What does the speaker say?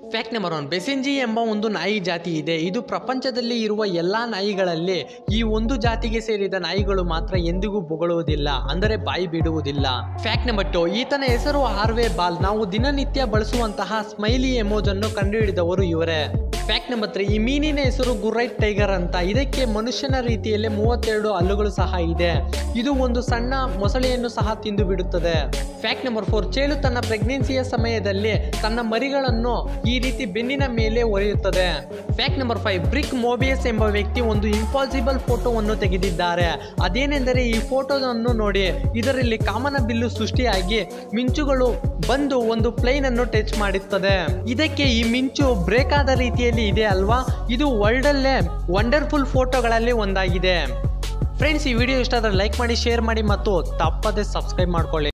fact number one ಬೆಸೆಂಜಿ ಎಂಬ ಒಂದು ನಾಯಿ ಜಾತಿ ಇದೆ ಇದು ಪ್ರಪಂಚದಲ್ಲಿ ಇರುವ ಎಲ್ಲ ನಾಯಿಗಳಲ್ಲಿ ಈ ಒಂದು ಜಾತಿಗೆ ಸೇರಿದ ನಾಯಿಗಳು ಮಾತ್ರ ಎಂದಿಗೂ ಬೊಗಳುವುದಿಲ್ಲ ಅಂದರೆ ಬಾಯಿ ಬಿಡುವುದಿಲ್ಲ ಫ್ಯಾಕ್ಟ್ ನಂಬರ್ ಟು ಈತನ ಹೆಸರು ಹಾರ್ವೆ ಬಾಲ್ ನಾವು ದಿನನಿತ್ಯ ಬಳಸುವಂತಹ ಸ್ಮೈಲಿ ಎಮೋಜ್ ಅನ್ನು ಕಂಡುಹಿಡಿದವರು ಇವರೇ ಫ್ಯಾಕ್ಟ್ ನಂಬರ್ ತ್ರೀ ಈ ಮೀನಿನ ಹೆಸರು ಗುರೈಟ್ ಟೈಗರ್ ಅಂತ ಇದಕ್ಕೆ ಮನುಷ್ಯನ ರೀತಿಯಲ್ಲಿ ಮೂವತ್ತೆರಡು ಹಲ್ಲುಗಳು ಸಹ ಇದೆ ಇದು ಒಂದು ಸಣ್ಣ ಮೊಸಳೆಯನ್ನು ಸಹ ತಿಂದು ಬಿಡುತ್ತದೆ ಫ್ಯಾಕ್ಟ್ ನಂಬರ್ ಫೋರ್ ಚೇಳು ತನ್ನ ಪ್ರೆಗ್ನೆನ್ಸಿಯ ಸಮಯದಲ್ಲಿ ತನ್ನ ಮರಿಗಳನ್ನು ಈ ರೀತಿ ಬೆನ್ನಿನ ಮೇಲೆ ಒರೆಯುತ್ತದೆ fact number five brick Mobius ಎಂಬ ವ್ಯಕ್ತಿ ಒಂದು ಇಂಪಾಸಿಬಲ್ ಫೋಟೋವನ್ನು ತೆಗೆದಿದ್ದಾರೆ ಅದೇನೆಂದರೆ ಈ ಫೋಟೋವನ್ನು ನೋಡಿ ಇದರಲ್ಲಿ ಕಾಮನ ಬಿಲ್ಲು ಸೃಷ್ಟಿಯಾಗಿ ಮಿಂಚುಗಳು ಬಂದು ಒಂದು ಪ್ಲೇನ್ ಅನ್ನು ಟಚ್ ಮಾಡುತ್ತದೆ ಇದಕ್ಕೆ ಈ ಮಿಂಚು ಬ್ರೇಕ್ ಆದ ರೀತಿಯಲ್ಲಿ ಇದೆ ಅಲ್ವಾ ಇದು ವರ್ಲ್ಡ್ ಅಲ್ಲೇ ವಂಡರ್ಫುಲ್ ಫೋಟೋಗಳಲ್ಲಿ ಒಂದಾಗಿದೆ ಫ್ರೆಂಡ್ಸ್ ಈ ವಿಡಿಯೋ ಇಷ್ಟ ಆದರೆ ಲೈಕ್ ಮಾಡಿ ಶೇರ್ ಮಾಡಿ ಮತ್ತು ತಪ್ಪದೆ ಸಬ್ಸ್ಕ್ರೈಬ್ ಮಾಡ್ಕೊಳ್ಳಿ